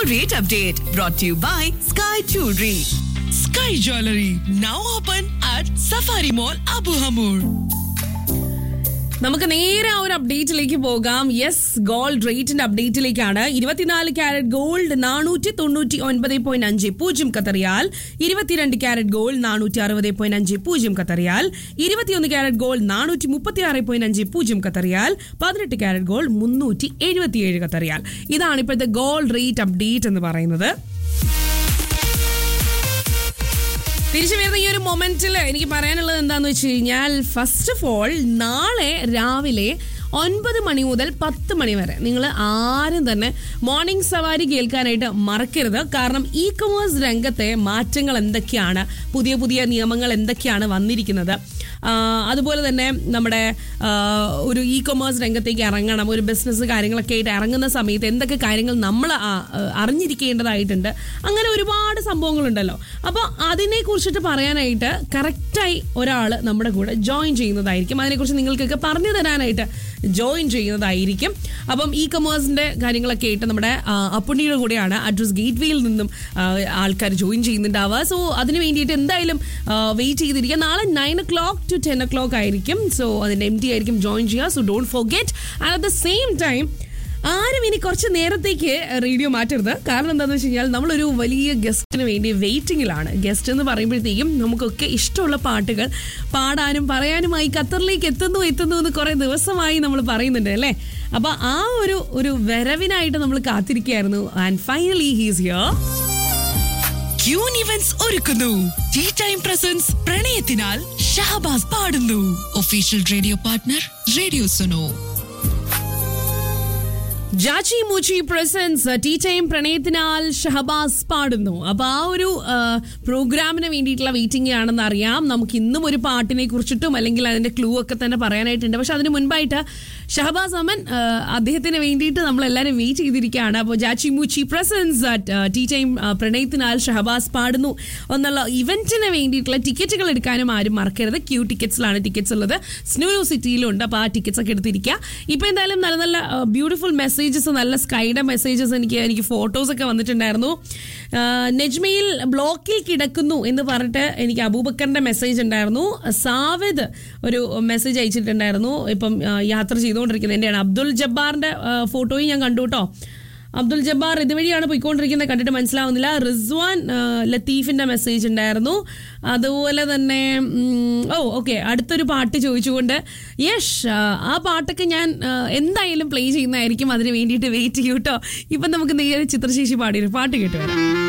rate update brought to you by Sky Jewelry. Sky Jewelry now open at Safari Mall Abu Hamur. നമുക്ക് നേരെ ആ ഒരു അപ്ഡേറ്റിലേക്ക് പോകാം yes gold റേറ്റിന്റെ അപ്ഡേറ്റിലേക്കാണ് ഇരുപത്തിനാല് ക്യാരറ്റ് ഗോൾഡ് നാനൂറ്റി തൊണ്ണൂറ്റി ഒൻപത് പോയിന്റ് അഞ്ച് പൂജ്യം കത്തറിയാൽ ഇരുപത്തിരണ്ട് ക്യാരറ്റ് ഗോൾഡ് നാനൂറ്റി അറുപത് പോയിന്റ് അഞ്ച് പൂജ്യം കത്തറിയാൽ ഇരുപത്തിയൊന്ന് ക്യാരറ്റ് ഗോൾഡ് നാനൂറ്റി മുപ്പത്തി ആറ് പോയിന്റ് അഞ്ച് പൂജ്യം കത്തറിയാൽ പതിനെട്ട് ക്യാരറ്റ് ഗോൾഡ് മുന്നൂറ്റി എഴുപത്തിയേഴ് കത്തറിയാൽ ഇതാണ് ഇപ്പോഴത്തെ ഗോൾഡ് റേറ്റ് അപ്ഡേറ്റ് എന്ന് പറയുന്നത് തിരിച്ചു വരുന്ന ഈ ഒരു മൊമെന്റിൽ എനിക്ക് പറയാനുള്ളത് എന്താന്ന് വെച്ച് കഴിഞ്ഞാൽ ഫസ്റ്റ് ഓഫ് ഓൾ നാളെ രാവിലെ ഒൻപത് മണി മുതൽ പത്ത് മണി വരെ നിങ്ങൾ ആരും തന്നെ മോർണിംഗ് സവാരി കേൾക്കാനായിട്ട് മറക്കരുത് കാരണം ഇ കൊമേഴ്സ് രംഗത്തെ മാറ്റങ്ങൾ എന്തൊക്കെയാണ് പുതിയ പുതിയ നിയമങ്ങൾ എന്തൊക്കെയാണ് വന്നിരിക്കുന്നത് ആ, അതുപോലെ തന്നെ നമ്മുടെ ആ, ഒരു ഇ കൊമേഴ്സ് രംഗത്തേക്ക് ഇറങ്ങണം ഒരു ബിസിനസ് കാര്യങ്ങളൊക്കെ ആയിട്ട് ഇറങ്ങുന്ന സമയത്ത് എന്തൊക്കെ കാര്യങ്ങൾ നമ്മൾ അറിഞ്ഞിരിക്കേണ്ടതായിട്ടുണ്ട് അങ്ങനെ ഒരുപാട് സംഭവങ്ങളുണ്ടല്ലോ അപ്പോൾ അതിനെ കുറിച്ചിട്ട് പറയാനായിട്ട് കറക്റ്റായി ഒരാൾ നമ്മുടെ കൂടെ ജോയിൻ ചെയ്യുന്നതായിരിക്കും അതിനെക്കുറിച്ച് നിങ്ങൾക്കൊക്കെ പറഞ്ഞു തരാനായിട്ട് ജോയിൻ ചെയ്യുന്നതായിരിക്കും അപ്പം ഇ കൊമേഴ്സിന്റെ കാര്യങ്ങളൊക്കെ ആയിട്ട് നമ്മുടെ ആ, അപ്പുണ്ണിയുടെ കൂടെയാണ് അഡ്രസ് ഗേറ്റ് വേയിൽ നിന്നും ആൾക്കാർ ജോയിൻ ചെയ്യുന്നുണ്ടാവുക സോ അതിന് വേണ്ടിയിട്ട് എന്തായാലും വെയിറ്റ് ചെയ്തിരിക്കുക നാളെ nine o'clock to ten o'clock ആയിരിക്കും സോ അതിന്റെ എം ടി ആയിരിക്കും ജോയിൻ ചെയ്യുക so don't forget and at the same time ആരും ഇനി കുറച്ച് നേരത്തേക്ക് റേഡിയോ മാറ്റരുത് കാരണം എന്താണെന്ന് വെച്ച് കഴിഞ്ഞാൽ നമ്മളൊരു വലിയ ഗസ്റ്റിന് വേണ്ടി വെയിറ്റിംഗിലാണ് ഗസ്റ്റ് എന്ന് പറയുമ്പോഴത്തേക്കും നമുക്കൊക്കെ ഇഷ്ടമുള്ള പാട്ടുകൾ പാടാനും പറയാനുമായി ഖത്തറിലേക്ക് എത്തുന്നു എത്തുന്നു എന്ന് കുറേ ദിവസമായി നമ്മൾ പറയുന്നുണ്ട് അല്ലേ അപ്പൊ ആ ഒരു ഒരു വരവിനായിട്ട് നമ്മൾ കാത്തിരിക്കുകയായിരുന്നു and finally he's here queen events ഒരുക്കുന്നു ടീ ടൈം പ്രസൻസ് പ്രണയത്തിനാൽ ഷഹബാസ് പാടുന്നു official radio partner radio Suno ജാച്ചി മൂച്ചി പ്രസൻസ് ടീ ടൈം പ്രണയത്തിനാൽ ഷഹബാസ് പാടുന്നു അപ്പൊ ആ ഒരു ആ, പ്രോഗ്രാമിന് വേണ്ടിയിട്ടുള്ള വെയിറ്റിംഗ് ആണെന്ന് അറിയാം നമുക്ക് ഇന്നും ഒരു പാട്ടിനെ കുറിച്ചിട്ടും അല്ലെങ്കിൽ അതിന്റെ ക്ലൂ ഒക്കെ തന്നെ പറയാനായിട്ടുണ്ട് പക്ഷെ അതിന് മുൻപായിട്ട് ഷഹബാസ് അമൻ ആ, അദ്ദേഹത്തിന് വേണ്ടിയിട്ട് നമ്മൾ എല്ലാവരും വെയിറ്റ് ചെയ്തിരിക്കുകയാണ് അപ്പോൾ ജാച്ചി മൂച്ചി പ്രസൻസ് ടീ ടൈം പ്രണയത്തിനാൽ ഷഹബാസ് പാടുന്നു എന്നുള്ള ഇവന്റിന് വേണ്ടിയിട്ടുള്ള ടിക്കറ്റുകൾ എടുക്കാനും ആരും മറക്കരുത് ക്യൂ ടിക്കറ്റ്സിലാണ് ടിക്കറ്റ്സ് ഉള്ളത് സ്നോ സിറ്റിയിലുണ്ട് അപ്പോൾ ആ ടിക്കറ്റ്സ് ഒക്കെ എടുത്തിരിക്കുക ഇപ്പൊ എന്തായാലും നല്ല നല്ല ബ്യൂട്ടിഫുൾ മെസ്സേജസ് നല്ല സ്കൈയുടെ മെസ്സേജസ് എനിക്ക് എനിക്ക് ഫോട്ടോസ് ഒക്കെ വന്നിട്ടുണ്ടായിരുന്നു ആ, നെജ്മയിൽ ബ്ലോക്കിൽ കിടക്കുന്നു എന്ന് പറഞ്ഞിട്ട് എനിക്ക് അബൂബക്കറിന്റെ മെസ്സേജ് ഉണ്ടായിരുന്നു സാവിദ് ഒരു മെസ്സേജ് അയച്ചിട്ടുണ്ടായിരുന്നു ഇപ്പം ആ, യാത്ര ചെയ്തുകൊണ്ടിരിക്കുന്നത് എന്റെയാണ് അബ്ദുൽ ജബ്ബാറിന്റെ ആ, ഫോട്ടോയും ഞാൻ കണ്ടു കേട്ടോ അബ്ദുൽ ജബ്ബാർ ഇതുവഴിയാണ് പോയിക്കൊണ്ടിരിക്കുന്നത് കണ്ടിട്ട് മനസ്സിലാവുന്നില്ല റിസ്വാൻ ആ, ലത്തീഫിന്റെ മെസ്സേജ് ഉണ്ടായിരുന്നു അതുപോലെ തന്നെ ഉം, ഓ ഓക്കെ അടുത്തൊരു പാട്ട് ചോദിച്ചുകൊണ്ട് യഷ് ആ, ആ പാട്ടൊക്കെ ഞാൻ ആ, എന്തായാലും പ്ലേ ചെയ്യുന്നതായിരിക്കും അതിന് വേണ്ടിയിട്ട് വെയിറ്റ് ചെയ്യൂ കേട്ടോ ഇപ്പം നമുക്ക് നേരെ ചിത്രശേഷി പാടിയൊരു പാട്ട് കേട്ട് വരാം